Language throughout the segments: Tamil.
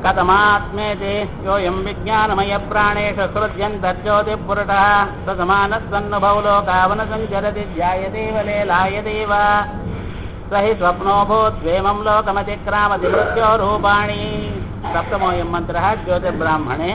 कथमात्मेति योऽयं विज्ञानमयप्राणेषु सृज्यन्तर्ज्योतिःपुरुषः ससमानस्सन्नुभौ लोकावनसञ्चरति ध्यायदेव लेलायदेव स हि स्वप्नोऽभूद्वेमं लोकमतिक्रामति मृत्योरूपाणि सप्तमोऽयं मन्त्रः ज्योतिर्ब्राह्मणे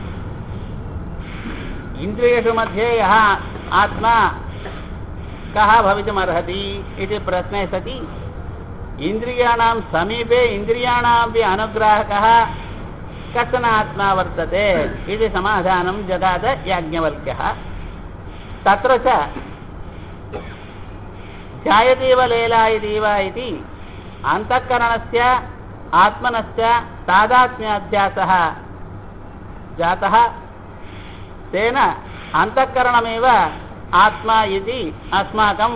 इन्द्रियेषु मध्ये यः आत्मा कः भवितुमर्हति इति प्रश्ने सति इन्द्रियाणां समीपे इन्द्रियाणामपि अनुग्राहकः कश्चन आत्मा वर्तते इति समाधानं जगाद याज्ञवल्क्यः तत्र च ध्यायतीव लेलायतीव इति अन्तःकरणस्य आत्मनश्च तादात्म्याध्यासः जातः तेन अन्तःकरणमेव आत्मा इति अस्माकं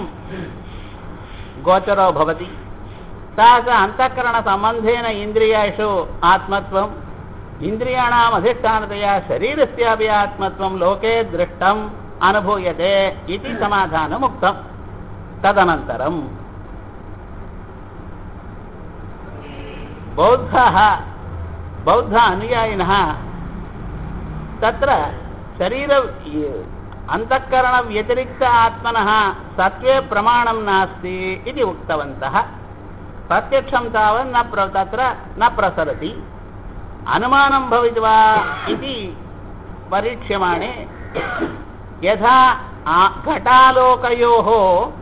गोचरो भवति तास अन्तःकरणसम्बन्धेन इन्द्रियेषु आत्मत्वम् इन्द्रियाणाम् अधिष्ठानतया शरीरस्यापि आत्मत्वं लोके दृष्टम् अनुभूयते इति समाधानमुक्तम् तदनन्तरम् बौद्धाः बौद्ध अनुयायिनः तत्र शरीर अन्तःकरणव्यतिरिक्त आत्मनः सत्त्वे प्रमाणं नास्ति इति उक्तवन्तः प्रत्यक्षं तावत् न प्र तत्र न प्रसरति अनुमानं भवित्वा इति परीक्ष्यमाणे यथा घटालोकयोः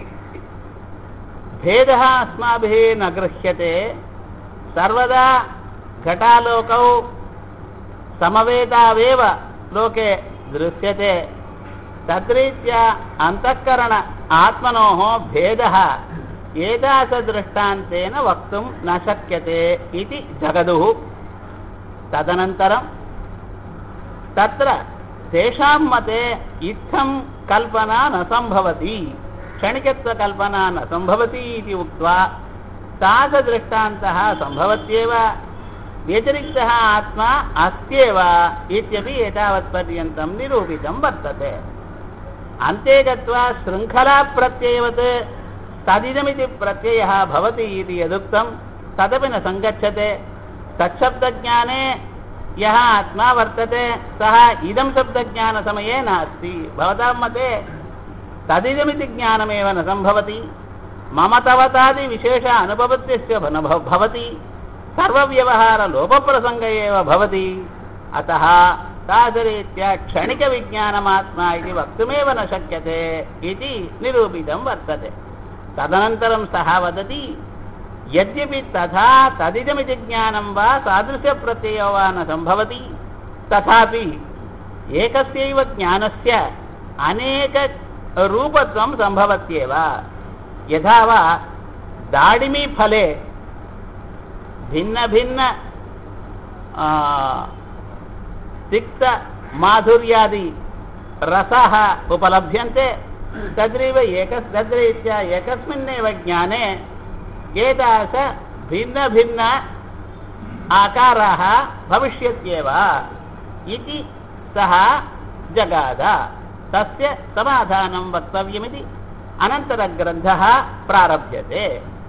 भेदः अस्माभिः न गृह्यते सर्वदा घटालोकौ समवेतावेव लोके दृश्यते तद्रीत्या अन्तःकरण आत्मनोः भेदः एतादृष्टान्तेन वक्तुं न शक्यते इति जगदुः तदनन्तरं तत्र तेषां मते इत्थं कल्पना न सम्भवति क्षणिकत्वकल्पना न सम्भवति इति उक्त्वा तादृष्टान्तः सम्भवत्येव व्यतिरिक्तः आत्मा अस्त्येव इत्यपि एतावत्पर्यन्तं निरूपितं वर्तते अन्ते गत्वा शृङ्खलाप्रत्ययवत् तदिदमिति प्रत्ययः भवति इति यदुक्तं तदपि न सङ्गच्छते तच्छब्दज्ञाने यः आत्मा वर्तते सः इदं शब्दज्ञानसमये नास्ति भवतां मते तदिदमिति ज्ञानमेव न सम्भवति मम तवतादिविशेष अनुपपत्तिस्य न भवति सर्वव्यवहारलोपप्रसङ्ग एव भवति अतः तादृरीत्या क्षणिकविज्ञानमात्मा इति वक्तुमेव न शक्यते इति निरूपितं वर्तते तदनन्तरं सः वदति यद्यपि तथा तदिदमिति ज्ञानं वा सादृश्यप्रत्ययो वा न सम्भवति तथापि एकस्यैव ज्ञानस्य अनेकरूपत्वं सम्भवत्येव यथा वा दाडिमीफले भिन्नभिन्न तिक्तमाधुर्यादि रसाः उपलभ्यन्ते तद्रीव एक तद्रीत्या एकस्मिन्नेव ज्ञाने एतादृश भिन्नभिन्न आकाराः भविष्यत्येव इति सः जगाद तस्य समाधानं वक्तव्यमिति अनन्तरग्रन्थः प्रारभ्यते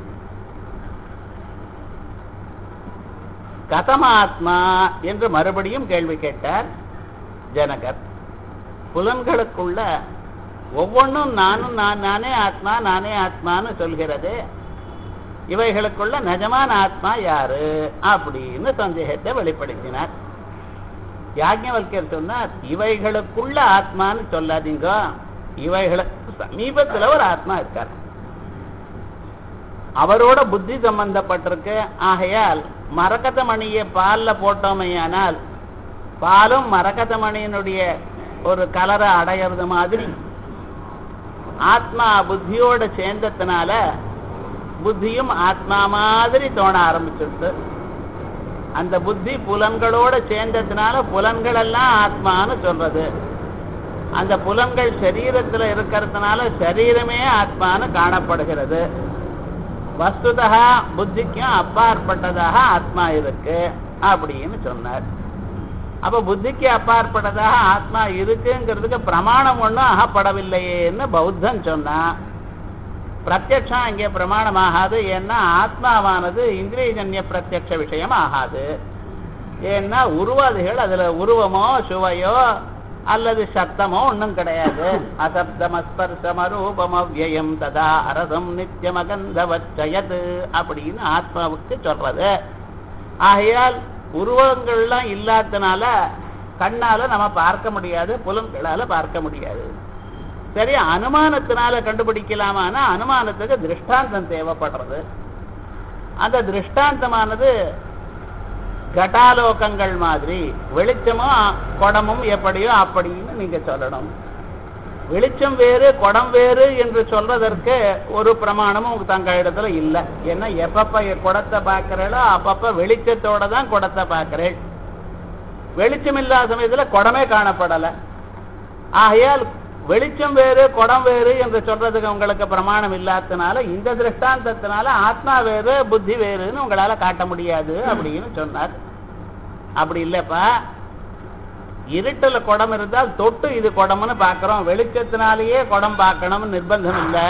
கதமாத்மா என்று மறுபடியும் கேள்வி கேட்டார் ஜனகர் புலன்களுக்குள்ள ஒவ்வொன்றும் நானும் நான் நானே ஆத்மா நானே ஆத்மான்னு சொல்கிறது இவைகளுக்குள்ள நிஜமான ஆத்மா யாரு அப்படின்னு சந்தேகத்தை வெளிப்படுத்தினார் யாஜ்ஞவல்யர் சொன்னார் இவைகளுக்குள்ள ஆத்மான்னு சொல்லாதீங்க இவைகளுக்கு சமீபத்துல ஒரு ஆத்மா இருக்கார் அவரோட புத்தி சம்பந்தப்பட்டிருக்கு ஆகையால் மரக்கத்த மணியை பாலில் போட்டோமையானால் பாலும் மரக்கத்த மணியினுடைய ஒரு கலரை அடையிறது மாதிரி ஆத்மா புத்தியோட சேர்ந்ததுனால புத்தியும் ஆத்மா மாதிரி தோண ஆரம்பிச்சிடுது அந்த புத்தி புலன்களோட சேர்ந்ததுனால புலன்கள் எல்லாம் ஆத்மான்னு சொல்றது அந்த புலன்கள் சரீரத்துல இருக்கிறதுனால சரீரமே ஆத்மான்னு காணப்படுகிறது வஸ்துதா புத்திக்கும் அப்பாற்பட்டதாக ஆத்மா இருக்கு அப்படின்னு சொன்னார் அப்ப புத்திக்கு அப்பாற்பட்டதாக ஆத்மா இருக்குங்கிறதுக்கு பிரமாணம் ஒன்றும் அகப்படவில்லையேன்னு பௌத்தன் சொன்னான் பிரத்யக்ஷம் இங்கே பிரமாணம் ஆகாது ஏன்னா ஆத்மாவானது இந்திரியஜன்ய பிரத்யக்ஷ விஷயம் ஆகாது ஏன்னா உருவாதிகள் அதுல உருவமோ சுவையோ அல்லது சத்தமோ ஒண்ணும் கிடையாது அசப்தமஸ்பர்சமரூபம் அவ்வயம் ததா அரசம் நித்தியமகந்தவச்சயது அப்படின்னு ஆத்மாவுக்கு சொல்றது ஆகையால் உருவங்கள்லாம் இல்லாதனால கண்ணால நம்ம பார்க்க முடியாது புலன்களால பார்க்க முடியாது சரி அனுமானத்தினால கண்டுபிடிக்கலாமான்னா அனுமானத்துக்கு திருஷ்டாந்தம் தேவைப்படுறது அந்த திருஷ்டாந்தமானது கட்டாலோகங்கள் மாதிரி வெளிச்சமும் குடமும் எப்படியோ அப்படின்னு நீங்க சொல்லணும் வெளிச்சம் வேறு குடம் வேறு என்று சொல்றதற்கு ஒரு பிரமாணமும் உங்க தங்க இடத்துல இல்லை ஏன்னா எப்பப்ப குடத்தை பார்க்கிறீங்களோ அப்பப்ப வெளிச்சத்தோட தான் குடத்தை பார்க்கிறேன் வெளிச்சம் இல்லாத சமயத்துல குடமே காணப்படல ஆகையால் வெளிச்சம் வேறு குடம் வேறு என்று சொல்றதுக்கு உங்களுக்கு பிரமாணம் இல்லாதனால இந்த திருஷ்டாந்தத்தினால ஆத்மா வேறு புத்தி வேறுன்னு உங்களால காட்ட முடியாது அப்படின்னு சொன்னார் அப்படி இல்லப்பா இருட்டுல குடம் இருந்தால் தொட்டு இது குடம்னு பார்க்கிறோம் வெளிச்சத்தினாலேயே குடம் பார்க்கணும்னு நிர்பந்தம் இல்லை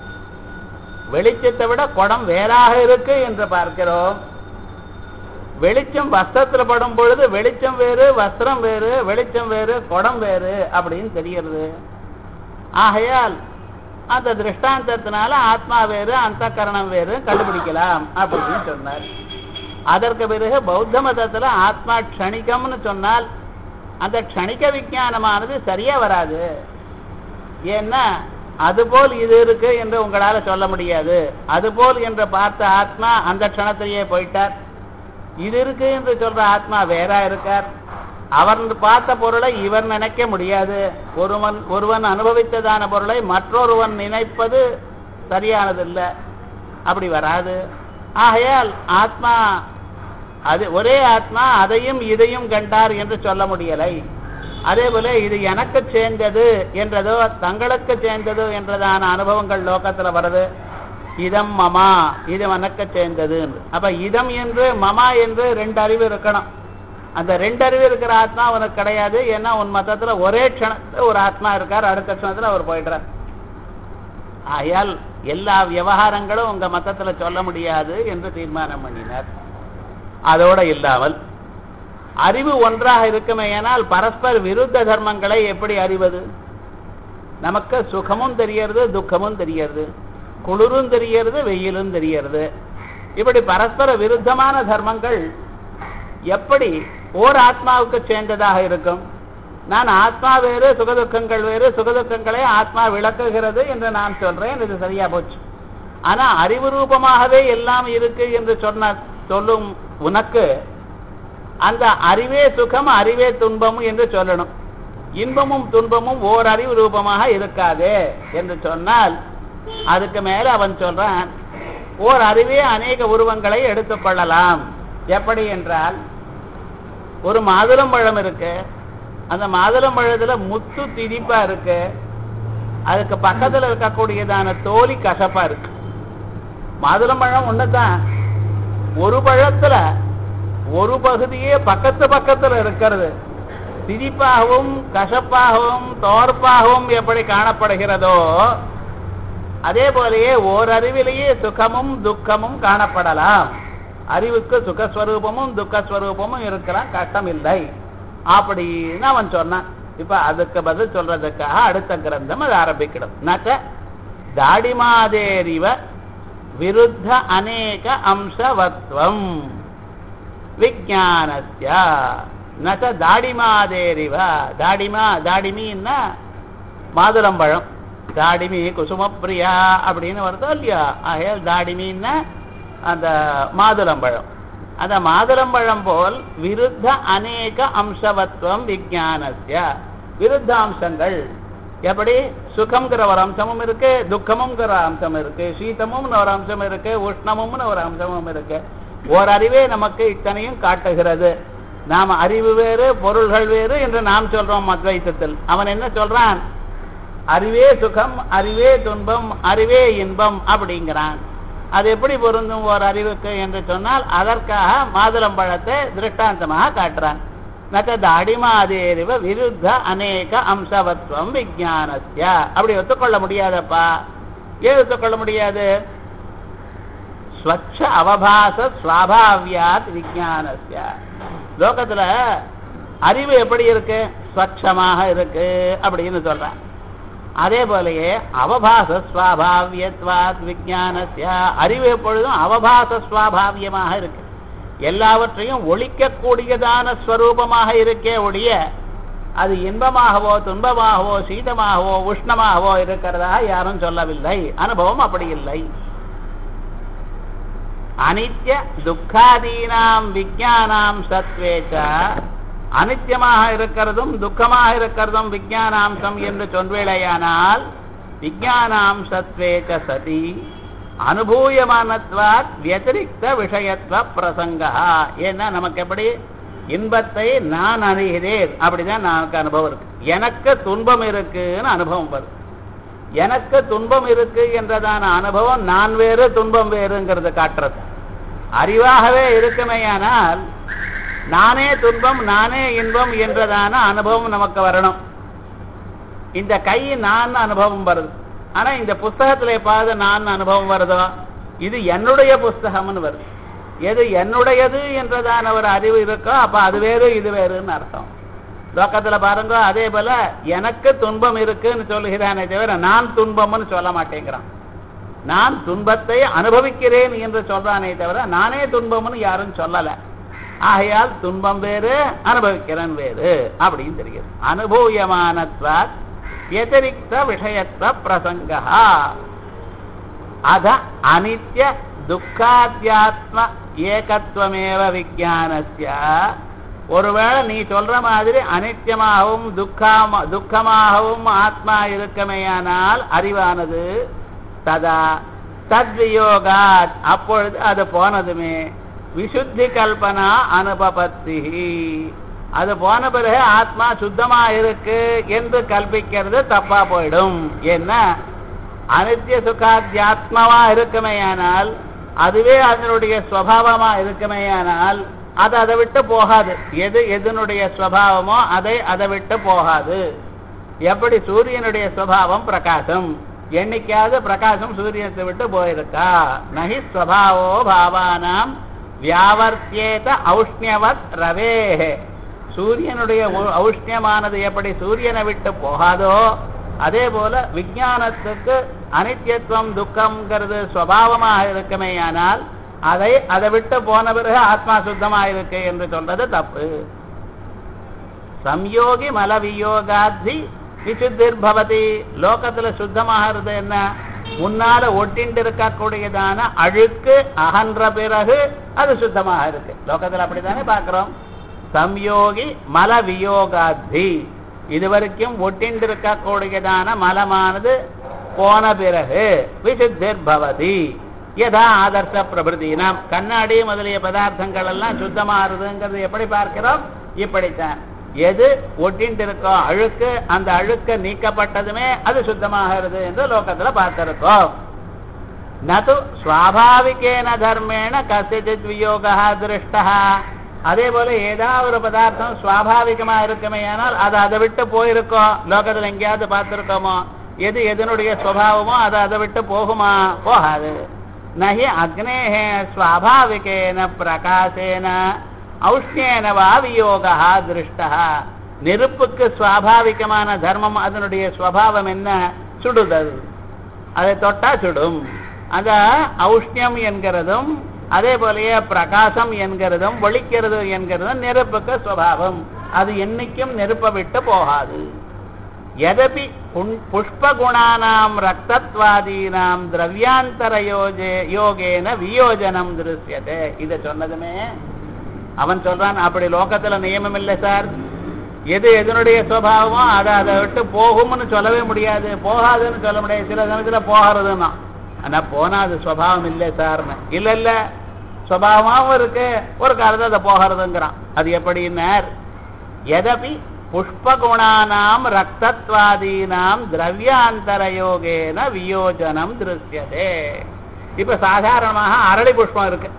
வெளிச்சத்தை விட குடம் வேறாக இருக்கு என்று பார்க்கிறோம் வெளிச்சம் வஸ்திரத்துல படும் பொழுது வெளிச்சம் வேறு வஸ்திரம் வேறு வெளிச்சம் வேறு குடம் வேறு அப்படின்னு தெரிகிறது ஆகையால் அந்த திருஷ்டாந்தத்தினால ஆத்மா வேறு அந்த கரணம் வேறு கண்டுபிடிக்கலாம் அப்படின்னு சொன்னார் அதற்கு பிறகு பௌத்த மதத்துல ஆத்மா க்ஷணிகம்னு சொன்னால் அந்த க்ஷணிக விஞ்ஞானமானது சரியா வராது ஏன்னா அதுபோல் இது இருக்கு என்று உங்களால சொல்ல முடியாது அதுபோல் என்று பார்த்த ஆத்மா அந்த க்ஷணத்திலேயே போயிட்டார் இது இருக்கு என்று சொல்ற ஆத்மா வேற இருக்கார் அவன் பார்த்த பொருளை இவர் நினைக்க முடியாது ஒருவன் ஒருவன் அனுபவித்ததான பொருளை மற்றொருவன் நினைப்பது சரியானதில்லை அப்படி வராது ஆகையால் ஆத்மா அது ஒரே ஆத்மா அதையும் இதையும் கண்டார் என்று சொல்ல முடியலை அதே போல இது எனக்கு சேர்ந்தது என்றதோ தங்களுக்கு சேர்ந்தது என்றதான அனுபவங்கள் லோகத்துல வருது இதம் மமா இது எனக்கு சேர்ந்தது என்று. அப்ப இதம் என்று மமா என்று ரெண்டு அறிவு இருக்கணும் அந்த ரெண்டு அறிவு இருக்கிற ஆத்மா உனக்கு கிடையாது ஏன்னா உன் மதத்துல ஒரே க்ஷணத்துல ஒரு ஆத்மா இருக்கார் அடுத்த க்ஷணத்துல அவர் போயிடுறார் ஆகையால் எல்லா விவகாரங்களும் உங்க மதத்துல சொல்ல முடியாது என்று தீர்மானம் பண்ணினார் அதோட இல்லாமல் அறிவு ஒன்றாக இருக்குமேயானால் பரஸ்பர விருத்த தர்மங்களை எப்படி அறிவது நமக்கு சுகமும் தெரியறது துக்கமும் தெரியறது குளிரும் தெரியறது வெயிலும் தெரியறது இப்படி பரஸ்பர விருத்தமான தர்மங்கள் எப்படி ஓர் ஆத்மாவுக்கு சேர்ந்ததாக இருக்கும் நான் ஆத்மா வேறு சுகதுக்கங்கள் வேறு சுகதுக்கங்களை ஆத்மா விளக்குகிறது என்று நான் சொல்றேன் இது சரியா போச்சு ஆனா அறிவு ரூபமாகவே எல்லாம் இருக்கு என்று சொன்ன சொல்லும் உனக்கு அந்த அறிவே சுகம் அறிவே துன்பம் என்று சொல்லணும் இன்பமும் துன்பமும் ஓர் அறிவு ரூபமாக இருக்காது என்று சொன்னால் அதுக்கு மேல அவன் சொல்றான் ஓர் அறிவே அநேக உருவங்களை எடுத்துக் கொள்ளலாம் எப்படி என்றால் ஒரு மாதுளம்பழம் இருக்கு அந்த மாதுளம்பழத்துல முத்து திதிப்பா இருக்கு அதுக்கு பக்கத்துல இருக்கக்கூடியதான தோலி கசப்பா இருக்கு மாதுளம்பழம் ஒண்ணுதான் ஒரு பழத்துல ஒரு பகுதியே பக்கத்து பக்கத்துல இருக்கிறது திதிப்பாகவும் கசப்பாகவும் தோற்பாகவும் எப்படி காணப்படுகிறதோ அதே போலயே ஓரறிவிலேயே சுகமும் துக்கமும் காணப்படலாம் அறிவுக்கு சுகஸ்வரூபமும் துக்கஸ்வரூபமும் இருக்கலாம் கஷ்டம் இல்லை அப்படின்னு அவன் சொன்னான் இப்ப அதுக்கு பதில் சொல்றதுக்காக அடுத்த கிரந்தம் அது ஆரம்பிக்கணும் நச்ச தாடிமாதேரிவ விருத்த அநேக அம்சவத்வம் விஜானஸ்ய நச்ச தாடிமாதேரிவ தாடிமா தாடிமின்னா மாதுளம்பழம் தாடிமி குசுமப்பிரியா அப்படின்னு வருதோ இல்லையா ஆகையால் தாடிமின்னா அந்த மாதுளம்பழம் அந்த மாதுளம்பழம் போல் விருத்த அநேக அம்சவத்துவம் விஜானஸ்ய விருத்த அம்சங்கள் எப்படி சுகம்ங்கிற ஒரு அம்சமும் இருக்கு துக்கமுங்கிற அம்சம் இருக்கு சீதமும் ஒரு அம்சம் இருக்கு உஷ்ணமும்னு ஒரு அம்சமும் இருக்கு ஓர் அறிவே நமக்கு இத்தனையும் காட்டுகிறது நாம் அறிவு வேறு பொருள்கள் வேறு என்று நாம் சொல்றோம் அத்வைத்தத்தில் அவன் என்ன சொல்றான் அறிவே சுகம் அறிவே துன்பம் அறிவே இன்பம் அப்படிங்கிறான் அது எப்படி பொருந்தும் ஒரு அறிவுக்கு என்று சொன்னால் அதற்காக மாதுளம்பழத்தை திருஷ்டாந்தமாக காட்டுறான் நச்ச தாடிமாதேரிவ விருத்த அநேக அம்சவத்வம் விஜானஸ்ய அப்படி ஒத்துக்கொள்ள முடியாதப்பா ஏன் ஒத்துக்கொள்ள முடியாது ஸ்வச்ச அவபாச ஸ்வாபாவியாத் விஜானஸ்ய லோகத்துல அறிவு எப்படி இருக்கு ஸ்வச்சமாக இருக்கு அப்படின்னு சொல்றேன் அதே போலயே அவபாச ஸ்வாபாவியத்வாத் விஜானஸ்ய அறிவு எப்பொழுதும் அவபாச ஸ்வாபாவியமாக இருக்கு எல்லாவற்றையும் ஒழிக்கக்கூடியதான ஸ்வரூபமாக இருக்கே ஒழிய அது இன்பமாகவோ துன்பமாகவோ சீதமாகவோ உஷ்ணமாகவோ இருக்கிறதா யாரும் சொல்லவில்லை அனுபவம் அப்படி இல்லை அனித்ய துக்காதீனாம் விஜயானாம் சத்வேச்ச அனித்தியமாக இருக்கிறதும் துக்கமாக இருக்கிறதும் விஜயானாம்சம் என்று சொல்வேளையானால் விஜயானாம்சத்வேச்ச சதி அனுபூயமானத்வாத் வத்திரிக்த விஷயத்துவ பிரசங்கா ஏன்னா நமக்கு எப்படி இன்பத்தை நான் அறிகிறேன் அப்படிதான் நமக்கு அனுபவம் இருக்கு எனக்கு துன்பம் இருக்குன்னு அனுபவம் வருது எனக்கு துன்பம் இருக்கு என்றதான அனுபவம் நான் வேறு துன்பம் வேறுங்கிறது காட்டுறது அறிவாகவே இருக்குமேயானால் நானே துன்பம் நானே இன்பம் என்றதான அனுபவம் நமக்கு வரணும் இந்த கை நான் அனுபவம் வருது ஆனா இந்த புஸ்தகத்துல எப்பாவது நான் அனுபவம் வருதோ இது என்னுடைய புஸ்தகம்னு வருது எது என்னுடையது என்றதான ஒரு அறிவு இருக்கோ அப்ப அது வேறு இது வேறுன்னு அர்த்தம் லோக்கத்துல பாருங்க அதே போல எனக்கு துன்பம் இருக்குன்னு சொல்லுகிறானே தவிர நான் துன்பம்னு சொல்ல மாட்டேங்கிறான் நான் துன்பத்தை அனுபவிக்கிறேன் என்று சொல்றானே தவிர நானே துன்பம்னு யாரும் சொல்லல ஆகையால் துன்பம் வேறு அனுபவிக்கிறேன் வேறு அப்படின்னு தெரிகிறது அனுபூயமானத்வாத் வத்திரிக்த விஷயத்துவ பிரசங்கா அத அனித்ய துக்காத்தியாத்ம ஏகத்துவமேவ விஜானஸ்ய ஒருவேளை நீ சொல்ற மாதிரி அனித்தியமாகவும் துக்கமா துக்கமாகவும் ஆத்மா இருக்கமேயானால் அறிவானது ததா தத்வியோகாத் அப்பொழுது அது போனதுமே விசுத்தி கல்பனா அனுபபத்தி அது போன பிறகு ஆத்மா சுத்தமா இருக்கு என்று கல்பிக்கிறது தப்பா போயிடும் என்ன அனித்திய சுகாத்தியாத்மாவா இருக்குமேயானால் அதுவே அதனுடைய ஸ்வபாவமா இருக்குமேயானால் அது அதை விட்டு போகாது எது எதனுடைய ஸ்வபாவமோ அதை அதை விட்டு போகாது எப்படி சூரியனுடைய ஸ்வபாவம் பிரகாசம் என்னைக்காவது பிரகாசம் சூரியத்தை விட்டு போயிருக்கா நகி ஸ்வபாவோ பாவானாம் வியாவர்த்தியேத ஔஷ்ணியவத் ரவே சூரியனுடைய ஒ- ஔஷ்ணியமானது எப்படி சூரியனை விட்டு போகாதோ அதே போல விஞ்ஞானத்துக்கு அனித்தியத்துவம் துக்கம்ங்கிறது சுவாவமாக இருக்குமேயானால் அதை அதை விட்டு போன பிறகு ஆத்மா சுத்தமா இருக்கு என்று சொல்றது தப்பு சம்யோகி மலவியோகாத்தி விசுத்திர் பவதி லோகத்துல சுத்தமாகிறது என்ன முன்னால ஒட்டிண்டு இருக்கக்கூடியதான அழுக்கு அகன்ற பிறகு அது சுத்தமாக இருக்கு லோகத்துல அப்படித்தானே பார்க்கிறோம் சம்யோகி மல வியோகாத்தி இதுவரைக்கும் ஒட்டிண்டு இருக்கக்கூடியதான மலமானது போன பிறகு விசுத்திர் பவதி யதா ஆதர்ச பிரபிருதி நாம் கண்ணாடி முதலிய பதார்த்தங்கள் எல்லாம் சுத்தமாகுதுங்கிறது எப்படி பார்க்கிறோம் இப்படித்தான் எது ஒட்டிண்டு இருக்கோ அழுக்கு அந்த அழுக்க நீக்கப்பட்டதுமே அது சுத்தமாகிறது என்று லோகத்துல பார்த்திருக்கோம் நது சுவாபாவிகேன தர்மேண கசித் வியோகா திருஷ்டா அதே போல ஏதாவது ஒரு பதார்த்தம் சுவாபாவிகமா இருக்குமே ஆனால் அது அதை விட்டு போயிருக்கோம் லோகத்துல எங்கேயாவது பார்த்திருக்கோமோ எது எதனுடைய சுவாவமோ அது அதை விட்டு போகுமா போகாது நகி அக்னேஹே சுவாபாவிகேன பிரகாசேன ஔஷ்ணியேன வா வியோகா திருஷ்டா நெருப்புக்கு சுவாபாவிகமான தர்மம் அதனுடைய சுவாவம் என்ன சுடுதல் அதை தொட்டா சுடும் அந்த ஔஷ்ணியம் என்கிறதும் அதே போலயே பிரகாசம் என்கிறதும் ஒளிக்கிறது என்கிறதும் நெருப்புக்கு சுவாவம் அது என்னைக்கும் நெருப்பை விட்டு போகாது எதபி புண்- புஷ்பகுணானாம் ரக்தத்வாதீனாம் திரவியாந்தர யோஜே யோகேன வியோஜனம் திருஷ்யதே இதை சொன்னதுமே அவன் சொல்றான் அப்படி லோகத்துல நியமம் இல்லை சார் எது எதனுடைய சுவாவமோ அதை அதை விட்டு போகும்னு சொல்லவே முடியாது போகாதுன்னு சொல்ல முடியாது சில சமயத்துல போகிறதுன்னா ஆனா போனா அது சுவாவம் இல்லை சார்னு இல்ல இல்ல சுவாவமாவும் இருக்கு ஒரு காலத்துல அதை போகிறதுங்கிறான் அது எப்படின்னார் எதபி புஷ்பகுணானாம் ரக்தத்வாதீனாம் திரவியாந்தர யோகேன வியோஜனம் திருஷ்யதே இப்ப சாதாரணமாக அரளி புஷ்பம் இருக்கு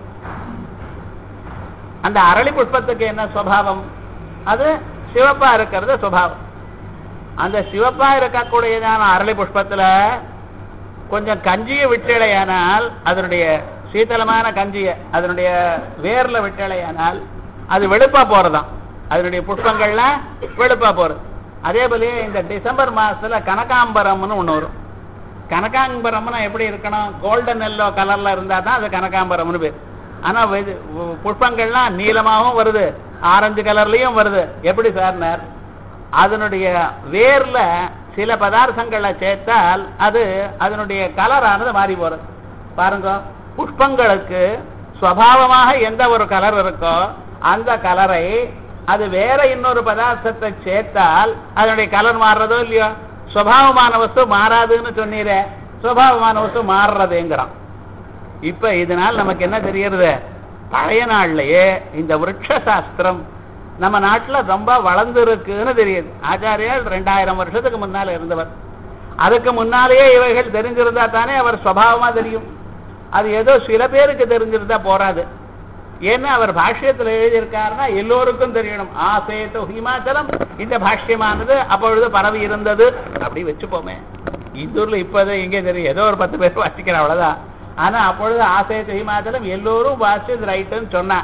அந்த அரளி புஷ்பத்துக்கு என்ன சுவாவம் அது சிவப்பா இருக்கிறது சுபாவம் அந்த சிவப்பா இருக்கக்கூடியதான அரளி புஷ்பத்துல கொஞ்சம் கஞ்சியை விட்டலையானால் அதனுடைய சீதளமான கஞ்சியை அதனுடைய வேர்ல விட்டலையானால் அது வெளுப்பா போறதாம் அதனுடைய புஷ்பங்கள்லாம் வெளுப்பா போறது அதே போலயே இந்த டிசம்பர் மாசத்துல கனகாம்பரம்னு ஒண்ணு வரும் கனகாம்பரம்னா எப்படி இருக்கணும் கோல்டன் எல்லோ கலர்ல இருந்தா தான் அது கனகாம்பரம்னு பேர் ஆனா வெது- உ- புஷ்பங்கள்லாம் நீலமாவும் வருது ஆரஞ்சு கலர்லயும் வருது எப்படி சார்னார் அதனுடைய வேர்ல சில பதார்த்தங்களை சேர்த்தால் அது அதனுடைய கலரானது மாறி போறது பாருங்க புஷ்பங்களுக்கு சுவாவமாக எந்த ஒரு கலர் இருக்கோ அந்த கலரை அது வேற இன்னொரு பதார்த்தத்தை சேர்த்தால் அதனுடைய கலர் மாறுறதோ இல்லையோ சுவாவமான வஸ்து மாறாதுன்னு சொன்னீரே சுவாவமான வஸ்து மாறுறதுங்கிறான் இப்ப இதனால் நமக்கு என்ன தெரியறது பழைய நாள்லயே இந்த விருட்ச சாஸ்திரம் நம்ம நாட்டுல ரொம்ப வளர்ந்து இருக்குன்னு தெரியுது ஆச்சாரியால் ரெண்டாயிரம் வருஷத்துக்கு முன்னால இருந்தவர் அதுக்கு முன்னாலேயே இவைகள் தெரிஞ்சிருந்தா தானே அவர் சுவாவமா தெரியும் அது ஏதோ சில பேருக்கு தெரிஞ்சிருந்தா போராது ஏன்னா அவர் பாஷ்யத்துல எழுதியிருக்காருன்னா எல்லோருக்கும் தெரியணும் ஆசேத்து ஹிமாச்சலம் இந்த பாஷ்யமானது அப்பொழுது பரவி இருந்தது அப்படி வச்சுப்போமே இந்தூர்ல இப்போது எங்கே தெரியும் ஏதோ ஒரு பத்து பேர் வாசிக்கிறேன் அவ்வளவுதான் ஆனா அப்பொழுது ஆசேத்து ஹிமாச்சலம் எல்லோரும் வாசிச்சது ரைட்டுன்னு சொன்னா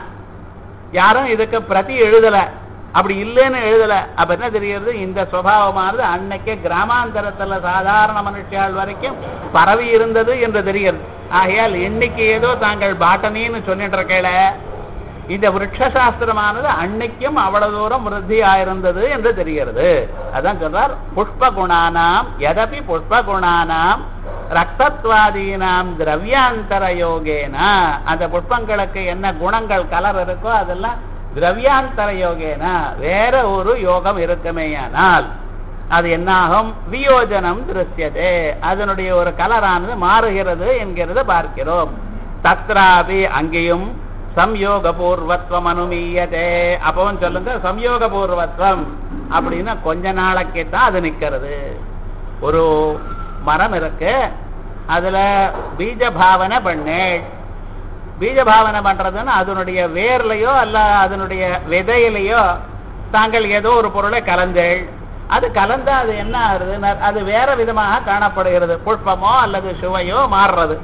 யாரும் இதுக்கு பிரதி எழுதல அப்படி இல்லைன்னு எழுதல அப்ப என்ன தெரிகிறது இந்த சுவாவமானது அன்னைக்கே கிராமாந்தரத்துல சாதாரண மனுஷியாள் வரைக்கும் பரவி இருந்தது என்று தெரிகிறது ஆகையால் இன்னைக்கு ஏதோ தாங்கள் பாட்டனின்னு சொல்லிட்டு இருக்கல இந்த விருட்ச சாஸ்திரமானது அன்னைக்கும் அவ்வளவு தூரம் விருத்தி ஆயிருந்தது என்று தெரிகிறது அதான் சொல்றார் புஷ்ப குணானாம் எதபி புஷ்ப குணானாம் ரக்தத்வாதீனாம் திரவியாந்தர யோகேன அந்த புஷ்பங்களுக்கு என்ன குணங்கள் கலர் இருக்கோ அதெல்லாம் திரவியாந்தர யோகேன வேற ஒரு யோகம் இருக்குமேயானால் அது என்னாகும் வியோஜனம் திருஷ்யதே அதனுடைய ஒரு கலரானது மாறுகிறது என்கிறத பார்க்கிறோம் தத்ராபி அங்கேயும் சம்யோக பூர்வத்வம் அனுமீயதே அப்பவும் சொல்லுங்க சம்யோக பூர்வத்வம் அப்படின்னா கொஞ்ச நாளைக்கு தான் அது நிக்கிறது ஒரு மரம் இருக்கு அதுல பீஜ பாவனை பண்ணேன் பீஜ பாவனை பண்றதுன்னா அதனுடைய வேர்லயோ அல்ல அதனுடைய விதையிலையோ தாங்கள் ஏதோ ஒரு பொருளை கலந்தேள் அது கலந்தா அது என்ன ஆகுது அது வேற விதமாக காணப்படுகிறது புஷ்பமோ அல்லது சுவையோ மாறுறது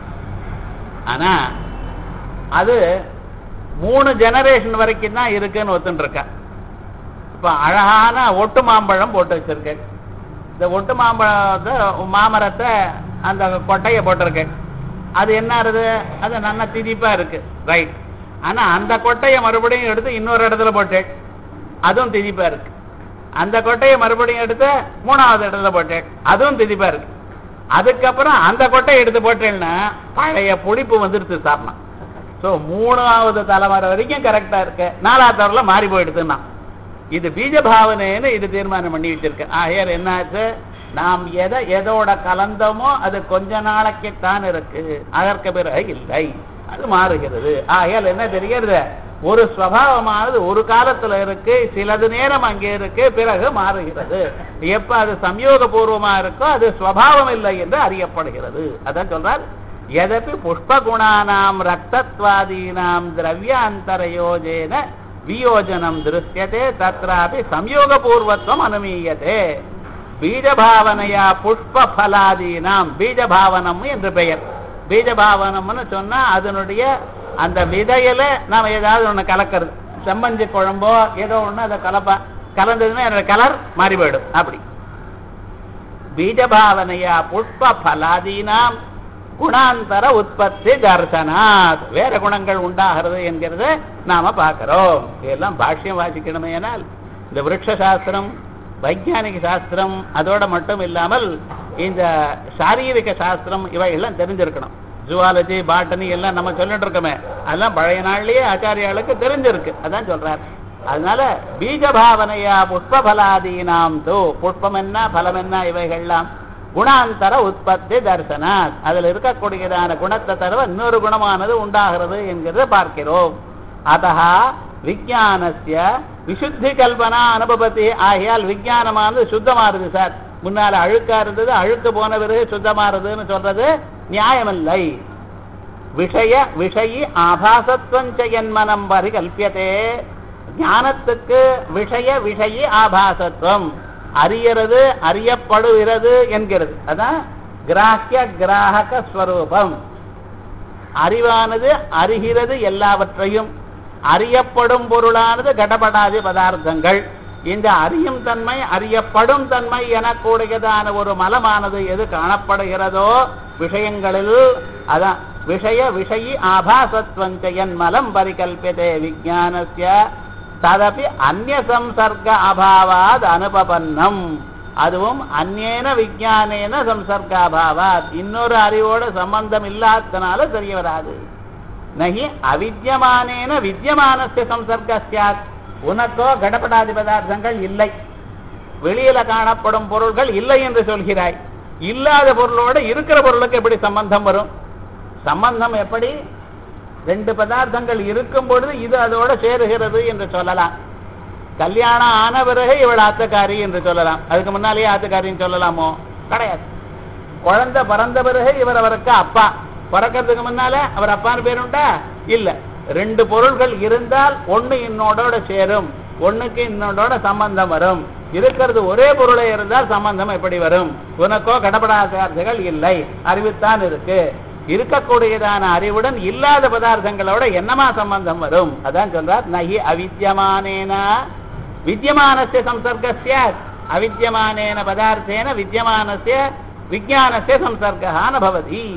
ஆனா அது மூணு ஜெனரேஷன் வரைக்கும் தான் இருக்குன்னு ஒத்துன்னு இருக்கா இப்ப அழகான ஒட்டு மாம்பழம் போட்டு வச்சிருக்கேன் இந்த ஒட்டு மாம்பழத்தை மாமரத்தை அந்த கொட்டையை போட்டிருக்கேன் அது என்ன ஆறுது அது நல்ல திதிப்பா இருக்கு ரைட் ஆனா அந்த கொட்டையை மறுபடியும் எடுத்து இன்னொரு இடத்துல போட்டேன் அதுவும் திதிப்பா இருக்கு அந்த கொட்டையை மறுபடியும் எடுத்து மூணாவது இடத்துல போட்டேன் அதுவும் திதிப்பா இருக்கு அதுக்கப்புறம் அந்த கொட்டையை எடுத்து போட்டேன்னா பழைய புளிப்பு வந்துடுச்சு சாப்பிடலாம் ஸோ மூணாவது தலைமுறை வரைக்கும் கரெக்டா இருக்கு நாலாவது தவறுல மாறி போயிடுதுன்னா இது பீஜ பாவனைன்னு இது தீர்மானம் பண்ணி வச்சிருக்கு ஆகையார் என்னாச்சு நாம் எதை எதோட கலந்தோமோ அது கொஞ்ச நாளைக்குத்தான் இருக்கு அதற்கு பிறகு இல்லை அது மாறுகிறது ஆகையால் என்ன தெரிகிறது ஒரு ஸ்வபாவமானது ஒரு காலத்துல இருக்கு சிலது நேரம் அங்கே இருக்கு பிறகு மாறுகிறது எப்ப அது சம்யோக பூர்வமா இருக்கோ அது ஸ்வபாவம் இல்லை என்று அறியப்படுகிறது அதான் சொல்றார் எதப்பி புஷ்பகுணானாம் ரக்தத்வாதீனாம் திரவியாந்தரயோஜேன வியோஜனம் திருஷ்யதே தத்ராபி சம்யோகபூர்வத்துவம் அனுமீயதே பீஜபாவனையா புஷ்ப பலாதீனாம் பீஜபாவனம் என்று பெயர் பீஜபாவனம்னு சொன்னா அதனுடைய அந்த விதையில நாம ஏதாவது ஒண்ணு கலக்கிறது செம்மஞ்சி குழம்போ ஏதோ ஒண்ணு அதை கலப்பா கலந்ததுன்னா என்னோட கலர் மாறி போயிடும் அப்படி பீஜபாவனையா புஷ்ப பலாதீனாம் குணாந்தர உற்பத்தி தர்சனாத் வேற குணங்கள் உண்டாகிறது என்கிறத நாம பார்க்கிறோம் இதெல்லாம் பாஷ்யம் வாசிக்கணுமே ஆனால் இந்த விருட்ச சாஸ்திரம் வைஜானிக சாஸ்திரம் அதோட மட்டும் இல்லாமல் இந்த சாரீரிக சாஸ்திரம் இவையெல்லாம் தெரிஞ்சிருக்கணும் ஜுவாலஜி பாட்டனி எல்லாம் நம்ம சொல்லிட்டு இருக்கோமே அதெல்லாம் பழைய நாள்லயே ஆச்சாரியாளுக்கு தெரிஞ்சிருக்கு அதான் சொல்றார் அதனால பீஜ பாவனையா புஷ்ப பலாதீனாம் தோ புஷ்பம் என்ன பலம் என்ன இவைகள்லாம் குணாந்தர உற்பத்தி தர்சனாத் அதுல இருக்கக்கூடியதான குணத்தை தவிர இன்னொரு குணமானது உண்டாகிறது என்கிறத பார்க்கிறோம் அதா விஜயானஸ்ய விசுத்தி கல்பனா அனுபவத்தி ஆகையால் விஜயானமானது சுத்தமாறுது சார் முன்னால அழுக்கா இருந்தது அழுக்கு போன பிறகு சுத்தமாறுதுன்னு சொல்றது நியாயமில்லை விஷய விஷயி ஆபாசத்வஞ்ச என்மனம் பரி கல்பியதே ஞானத்துக்கு விஷய விஷயி ஆபாசத்துவம் அறியறது அறியப்படுகிறது என்கிறது அதான் கிராஹ்ய கிராஹக ஸ்வரூபம் அறிவானது அறிகிறது எல்லாவற்றையும் அறியப்படும் பொருளானது கடபடாதி பதார்த்தங்கள் இந்த அறியும் தன்மை அறியப்படும் தன்மை எனக்கூடியதான ஒரு மலமானது எது காணப்படுகிறதோ விஷயங்களில் அதான் விஷய விஷயி ஆபாசத்வஞ்ச என் மலம் பரிகல்பியதே விஜானஸ்ய ததபி அந்நிய சம்சர்க அபாவாத் அனுபபன்னம் அதுவும் அந்நேன விஜானேன சம்சர்க அபாவாத் இன்னொரு அறிவோட சம்பந்தம் இல்லாதனால தெரிய வராது நகி அவித்யமானேன வித்யமானஸ்ய சம்சர்க சியாத் உனக்கோ கடப்படாதி பதார்த்தங்கள் இல்லை வெளியில காணப்படும் பொருள்கள் இல்லை என்று சொல்கிறாய் இல்லாத பொருளோட இருக்கிற பொருளுக்கு எப்படி சம்பந்தம் வரும் சம்பந்தம் எப்படி ரெண்டு பதார்த்தங்கள் இருக்கும் பொழுது இது அதோட சேருகிறது என்று சொல்லலாம் கல்யாணம் ஆன பிறகு இவள் ஆத்தக்காரி என்று சொல்லலாம் அதுக்கு முன்னாலேயே ஆத்தக்காரின்னு சொல்லலாமோ கிடையாது குழந்தை பிறந்த பிறகு இவர் அவருக்கு அப்பா பிறக்கிறதுக்கு முன்னால அவர் அப்பான்னு பேர் உண்டா இல்ல ரெண்டு பொருள்கள் இருந்தால் ஒண்ணு இன்னொடோட சேரும் ஒண்ணுக்கு இன்னொடோட சம்பந்தம் வரும் இருக்கிறது ஒரே பொருளை இருந்தால் சம்பந்தம் எப்படி வரும் உனக்கோ கடப்படாதார்த்தங்கள் இல்லை அறிவுத்தான் இருக்கு இருக்கக்கூடியதான அறிவுடன் இல்லாத பதார்த்தங்களோட என்னமா சம்பந்தம் வரும் அதான் சொல்றார் நகி அவித்யமானேன வித்யமானஸ்ய சம்சர்கஸ்ய அவித்யமானேன பதார்த்தேன வித்யமானஸ்ய விஜானஸ்ய சம்சர்கா ந பவதி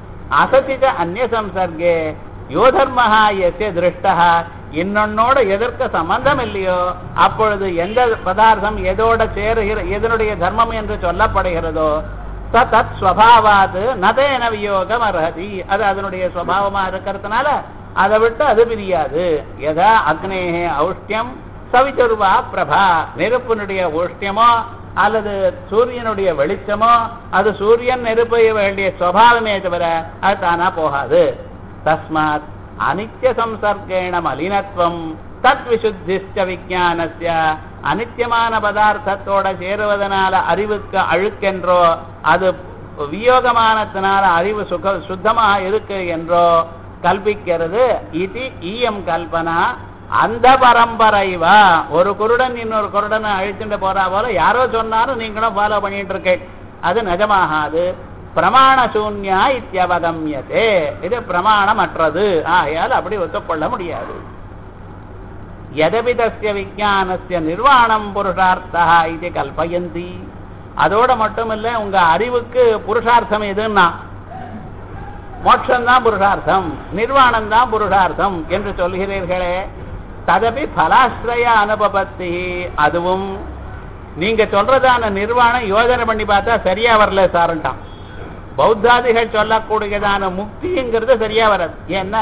அசதித அந்நிய சம்சர்கே யோ தர்மஹா எஸ்ய திருஷ்டா இன்னொன்னோட எதற்கு சம்பந்தம் இல்லையோ அப்பொழுது எந்த பதார்த்தம் எதோட சேருகிற எதனுடைய தர்மம் என்று சொல்லப்படுகிறதோ ச தத் ஸ்வபாவாது நதேன வியோகம் அர்ஹதி அது அதனுடைய சுவாவமா இருக்கிறதுனால அதை விட்டு அது பிரியாது எதா அக்னேகே ஔஷ்டியம் சவிதுர்வா பிரபா நெருப்பினுடைய ஊஷ்டியமோ அல்லது சூரியனுடைய வெளிச்சமோ அது சூரியன் நெருப்ப வேண்டிய சுவாவமே தவிர அது தானா போகாது தஸ்மாத் அனித்ய சம்சர்கேண மலினத்துவம் தத் விசுத்திஷ்ட விஜானஸ்ய அனித்தியமான பதார்த்தத்தோட சேருவதனால அறிவுக்கு அழுக்கென்றோ அது வியோகமானத்தினால அறிவு சுக சுத்தமாக இருக்கு என்றோ கல்பிக்கிறது இது ஈயம் கல்பனா அந்த பரம்பரைவா ஒரு குருடன் இன்னொரு குருடனை அழிச்சுட்டு போறா போல யாரோ சொன்னாலும் நீங்களும் ஃபாலோ பண்ணிட்டு இருக்கேன் அது நிஜமாகாது பிரமாண சூன்யா இத்தியவகமியதே இது பிரமாணமற்றது ஆகையால் அப்படி ஒத்துக்கொள்ள முடியாது எதபிதஸ்ய விஜானஸ்ய நிர்வாணம் புருஷார்த்தா இது கல்பயந்தி அதோட மட்டும் இல்ல உங்க அறிவுக்கு புருஷார்த்தம் எதுன்னா மோட்சம்தான் புருஷார்த்தம் நிர்வாணம் தான் புருஷார்த்தம் என்று சொல்கிறீர்களே ததபி பலாஸ்ரய அனுபவத்தி அதுவும் நீங்க சொல்றதான நிர்வாணம் யோஜனை பண்ணி பார்த்தா சரியா வரல சாரண்டான் பௌத்தாதிகள் சொல்லக்கூடியதான முக்திங்கிறது சரியா வராது ஏன்னா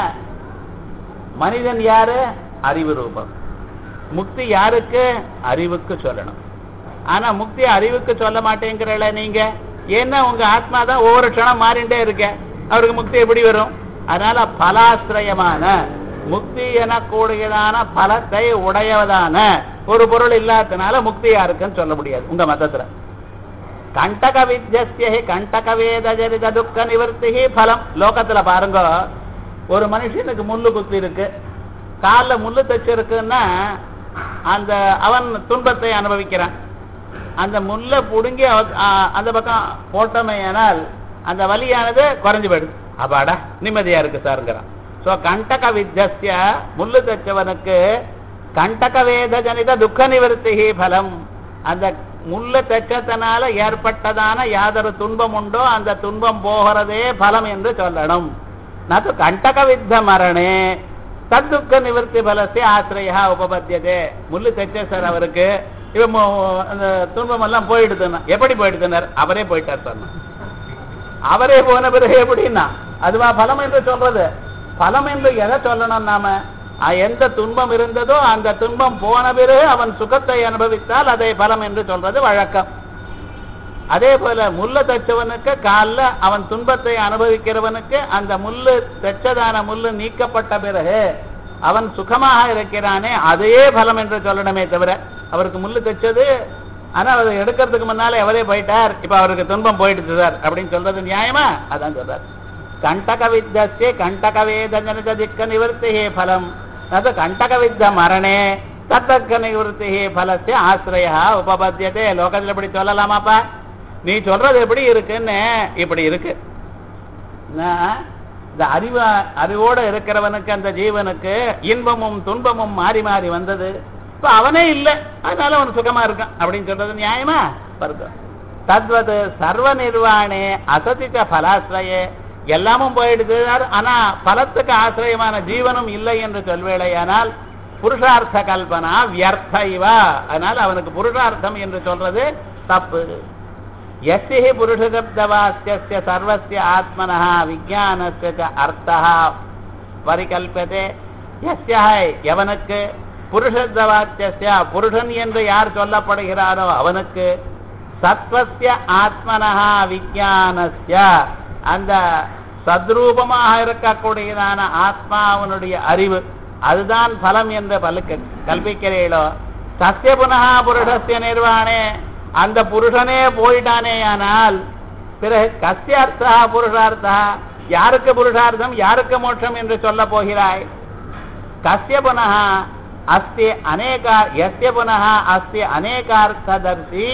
மனிதன் யாரு அறிவு ரூபம் முக்தி யாருக்கு அறிவுக்கு சொல்லணும் ஆனா முக்தி அறிவுக்கு சொல்ல மாட்டேங்கிறல நீங்க ஏன்னா உங்க ஆத்மா தான் ஒவ்வொரு க்ஷணம் மாறிண்டே இருக்க அவருக்கு முக்தி எப்படி வரும் அதனால பலாசிரயமான முக்தி எனக்கூடியதான பலத்தை உடையவதான ஒரு பொருள் இல்லாததுனால முக்தி யாருக்குன்னு சொல்ல முடியாது உங்க மதத்துல கண்டக வித்தியஸ்ய கண்டக வேத ஜரித துக்க நிவர்த்தி பலம் லோகத்துல பாருங்க ஒரு மனுஷனுக்கு முள்ளு குத்தி இருக்கு காலில் முள்ளு தச்சிருக்குன்னா அந்த அவன் துன்பத்தை அனுபவிக்கிறான் அந்த முல்லை புடுங்கி அவ- ஆ, அந்த பக்கம் போட்டமையானால் அந்த வலியானது குறைஞ்சு போயிடுது அப்பாடா நிம்மதியா இருக்கு சாருங்கிறான் சோ கண்டக வித்தியஸ்ய முள்ளு தச்சவனுக்கு கண்டக வேத ஜனித துக்க நிவர்த்தி பலம் அந்த முள்ளு தச்சத்தினால ஏற்பட்டதான யாதொரு துன்பம் உண்டோ அந்த துன்பம் போகிறதே பலம் என்று சொல்லணும் நது கண்டக வித்த மரணே தத்துக்க நிவர்த்தி பலத்தை ஆசிரியா உபபத்தியதே முள்ளு தைச்ச சார் அவருக்கு இவன் மு- அந்த துன்பம் எல்லாம் போயிடுதுன்னா எப்படி போயிடுதுன்னார் அவரே போயிட்டார் சொன்ன அவரே போன பிறகு எப்படின்னா அதுவா பலம் என்று சொல்றது பலம் என்று எதை சொல்லணும் நாம அஹ் எந்த துன்பம் இருந்ததோ அந்த துன்பம் போன பிறகு அவன் சுகத்தை அனுபவித்தால் அதை பலம் என்று சொல்றது வழக்கம் அதே போல முள்ளு தச்சவனுக்கு கால்ல அவன் துன்பத்தை அனுபவிக்கிறவனுக்கு அந்த முள்ளு தச்சதான முள்ளு நீக்கப்பட்ட பிறகு அவன் சுகமாக இருக்கிறானே அதையே பலம் என்று சொல்லணுமே தவிர அவருக்கு முள்ளு தச்சது ஆனா அதை எடுக்கிறதுக்கு முன்னாலே அவரே போயிட்டார் இப்ப அவருக்கு துன்பம் போயிடுச்சு சார் அப்படின்னு சொல்றது நியாயமா அதான் சொல்றார் கண்டக வித்தஸ்ய கண்டக வேதஞ்சன திக்க நிவர்த்தி பலம் அது கண்டக வித்த மரணே தத்தக்க நிவர்த்தி பலஸ்ய ஆசிரியா உபபத்தியதே லோகத்தில் இப்படி சொல்லலாமாப்பா நீ சொல்றது எப்படி இருக்குன்னு இப்படி இருக்கு நான் இந்த அறிவு அறிவோட இருக்கிறவனுக்கு அந்த ஜீவனுக்கு இன்பமும் துன்பமும் மாறி மாறி வந்தது இப்ப அவனே இல்லை அதனால அவன் சுகமா இருக்கான் அப்படின்னு சொல்றது நியாயமா வருது தத்வது சர்வ நிர்வாணே அசதித்த பலாசிரயே எல்லாமும் போயிடுது ஆனா பலத்துக்கு ஆசிரியமான ஜீவனும் இல்லை என்று சொல்வேளையானால் புருஷார்த்த கல்பனா வியர்த்த இவா அதனால அவனுக்கு புருஷார்த்தம் என்று சொல்றது தப்பு எஸ்ய புருஷசப்தவாஸ்ய சர்வஸ்ய ஆத்மனः விஜானஸ்ய ச அர்த்தः பரிகல்பதே எஸ்ய எவனுக்கு புருஷத்வாக்கிய புருஷன் என்று யார் சொல்லப்படுகிறாரோ அவனுக்கு சத்வஸ்ய ஆத்மனஹா விஜானஸ்ய அந்த சத்ரூபமாக இருக்கக்கூடியதான ஆத்மாவனுடைய அறிவு அதுதான் பலம் என்று பலுக்க கல்பிக்கிறீளோ சசிய புனகா புருஷஸ்ய நிர்வாணே அந்த புருஷனே போயிட்டானே ஆனால் பிறகு கசிய அர்த்தா புருஷார்த்தா யாருக்கு புருஷார்த்தம் யாருக்கு மோட்சம் என்று சொல்ல போகிறாய் கசிய புனः அஸ்தி அநேக எஸ்ய புனः அஸ்தி அநேகார்த்ததர்சி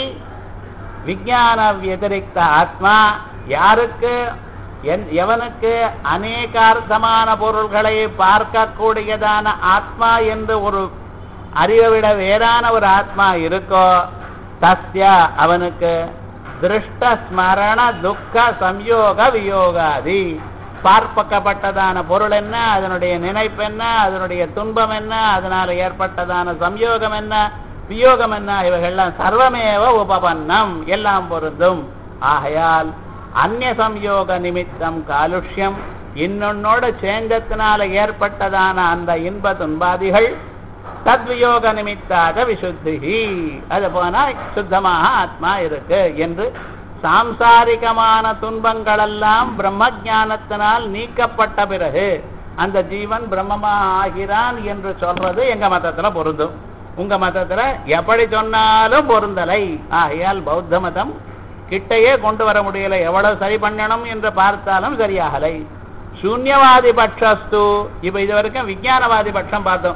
விஞ்ஞான வியதிரிக்த ஆத்மா யாருக்கு என் எவனுக்கு அநேகார்த்தமான பொருள்களை பார்க்கக்கூடியதான ஆத்மா என்று ஒரு அறிவை விட வேறான ஒரு ஆத்மா இருக்கோ தஸ்ய அவனுக்கு திருஷ்ட ஸ்மரண துக்க சம்யோக வியோகாதி பார்ப்பக்கப்பட்டதான பொருள் என்ன அதனுடைய நினைப்பு என்ன அதனுடைய துன்பம் என்ன அதனால ஏற்பட்டதான சம்யோகம் என்ன வியோகம் என்ன இவைகள்லாம் சர்வமேவ உபபன்னம் எல்லாம் பொருந்தும் ஆகையால் அந்நிய சம்யோக நிமித்தம் காலுஷ்யம் இன்னொன்னோட சேந்தத்தினால ஏற்பட்டதான அந்த இன்ப துன்பாதிகள் தத்வியோக நிமித்தாக விசுத்தி அது போனா சுத்தமாக ஆத்மா இருக்கு என்று சாம்சாரிகமான துன்பங்களெல்லாம் பிரம்ம ஞானத்தினால் நீக்கப்பட்ட பிறகு அந்த ஜீவன் பிரம்மமா ஆகிறான் என்று சொல்றது எங்க மதத்துல பொருந்தும் உங்க மதத்துல எப்படி சொன்னாலும் பொருந்தலை ஆகையால் பௌத்த மதம் கிட்டையே கொண்டு வர முடியல எவ்வளவு சரி பண்ணணும் என்று பார்த்தாலும் சரியாகலை சூன்யவாதி பட்சஸ்து இப்ப இது வரைக்கும் விஞ்ஞானவாதி பட்சம் பார்த்தோம்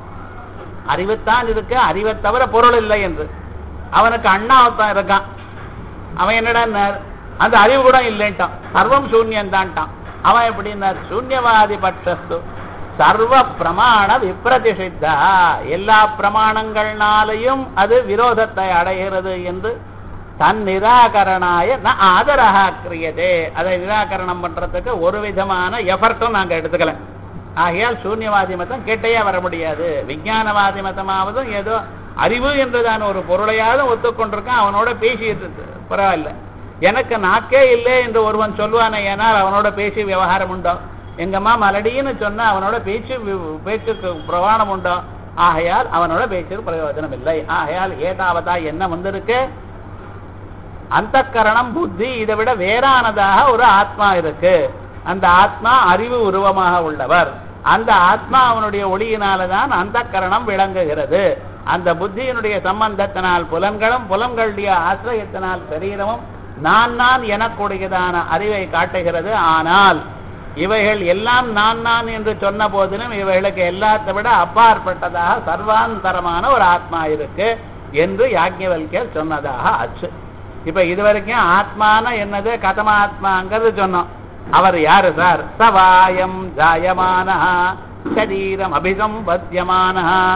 அறிவுத்தான் இருக்கு அறிவை தவிர பொருள் இல்லை என்று அவனுக்கு அண்ணாவத்தான் இருக்கான் அவன் என்னடா அந்த அறிவு கூட இல்லைன்ட்டான் சர்வம் சூன்யம் தான்ட்டான் அவன் எப்படின்னா சூன்யவாதி பட்சஸ்து சர்வ பிரமாண விப்ரதிஷித்தா எல்லா பிரமாணங்கள்னாலையும் அது விரோதத்தை அடைகிறது என்று தன் நிராகரணாய ந ஆதரக கிரியதே அதை நிராகரணம் பண்றதுக்கு ஒரு விதமான எஃபர்ட்டும் நாங்க எடுத்துக்கல ஆகையால் சூன்யவாதி மதம் கிட்டையே வர முடியாது விஞ்ஞானவாதி மதமாவதும் ஏதோ அறிவு என்றுதான ஒரு பொருளையாவது ஒத்துக்கொண்டிருக்கான் அவனோட பேசிட்டு பரவாயில்ல எனக்கு நாக்கே இல்லை என்று ஒருவன் சொல்லுவானே ஏனால் அவனோட பேசி விவகாரம் உண்டோ எங்கம்மா மலடின்னு சொன்னா அவனோட பேச்சு வி- பேச்சுக்கு பிரமாணம் உண்டோ ஆகையால் அவனோட பேச்சுக்கு பிரயோஜனம் இல்லை ஆகையால் ஏதாவதா என்ன வந்திருக்கு அந்த கரணம் புத்தி இதை விட வேறானதாக ஒரு ஆத்மா இருக்கு அந்த ஆத்மா அறிவு உருவமாக உள்ளவர் அந்த ஆத்மா அவனுடைய ஒளியினாலதான் அந்த கரணம் விளங்குகிறது அந்த புத்தியினுடைய சம்பந்தத்தினால் புலன்களும் புலன்களுடைய ஆசிரியத்தினால் சரீரமும் நான் நான் எனக்கூடியதான அறிவை காட்டுகிறது ஆனால் இவைகள் எல்லாம் நான் நான் என்று சொன்ன போதிலும் இவைகளுக்கு எல்லாத்தை விட அப்பாற்பட்டதாக சர்வாந்தரமான ஒரு ஆத்மா இருக்கு என்று யாக்கியவல்யர் சொன்னதாக ஆச்சு இப்ப இதுவரைக்கும் ஆத்மான என்னது கதமாத்மாங்கிறது சொன்னோம் அவர் யாரு சார் சவாயம் ஜாயமான சரீரம் அபிசம்பத்தியமான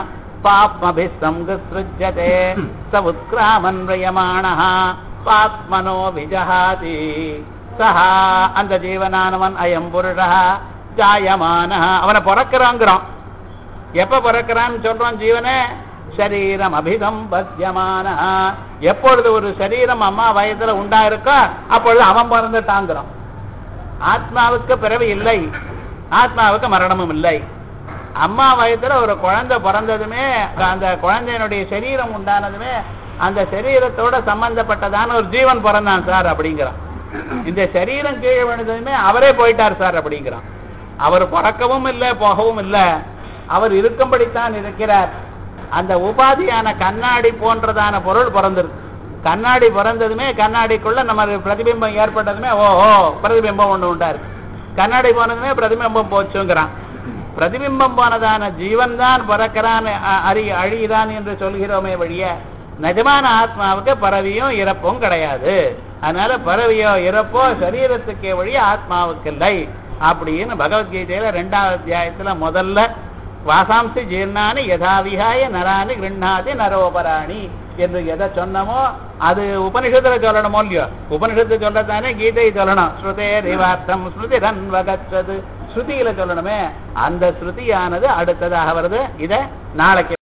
பாப்மபிசம்கிருஜ்யதே ச உத்கிராமன்வயமான பாத்மனோ விஜஹாதி சஹா அந்த ஜீவனானவன் அயம் புருஷா ஜாயமான அவனை பிறக்கிறாங்கிறான் எப்ப பிறக்கிறான்னு சொல்றோம் ஜீவனே சரீரம் அபிசம்பத்தியமான எப்பொழுது ஒரு சரீரம் அம்மா வயதுல உண்டாயிருக்கோ அப்பொழுது அவன் பிறந்துட்டாங்கிறான் ஆத்மாவுக்கு பிறவி இல்லை ஆத்மாவுக்கு மரணமும் இல்லை அம்மா வயதுல ஒரு குழந்தை பிறந்ததுமே அந்த குழந்தையினுடைய சரீரம் உண்டானதுமே அந்த சரீரத்தோட சம்பந்தப்பட்டதான ஒரு ஜீவன் பிறந்தான் சார் அப்படிங்கிறான் இந்த சரீரம் கீழே விழுந்ததுமே அவரே போயிட்டார் சார் அப்படிங்கிறான் அவர் பிறக்கவும் இல்லை போகவும் இல்லை அவர் இருக்கும்படித்தான் இருக்கிறார் அந்த உபாதியான கண்ணாடி போன்றதான பொருள் பிறந்திருக்கு கண்ணாடி பிறந்ததுமே கண்ணாடிக்குள்ள நம்ம பிரதிபிம்பம் ஏற்பட்டதுமே ஓஹோ பிரதிபிம்பம் ஒண்ணு உண்டா இருக்கு கண்ணாடி போனதுமே பிரதிபிம்பம் போச்சுங்கிறான் பிரதிபிம்பம் போனதான ஜீவன் தான் பிறக்கிறான் அ- அறி அழிகிறான் என்று சொல்கிறோமே வழிய நிஜமான ஆத்மாவுக்கு பரவியும் இறப்பும் கிடையாது அதனால பரவியோ இறப்போ சரீரத்துக்கே வழிய ஆத்மாவுக்கு இல்லை அப்படின்னு பகவத்கீதையில ரெண்டாவது அத்தியாயத்துல முதல்ல வாசாம்சி ஜீர்ணானி யதாவிகாய நராணி கிருண்ணாதி நரோபராணி என்று எதை சொன்னமோ அது உபனிஷத்துல சொல்லணுமோ இல்லையோ உபனிஷத்து சொல்லத்தானே கீதை சொல்லணும் ஸ்ருதே ரிவார்த்தம் ஸ்ருதி ரன்வகச்சது ஸ்ருதியில சொல்லணுமே அந்த ஸ்ருதியானது அடுத்ததாக வருது இத நாளைக்கு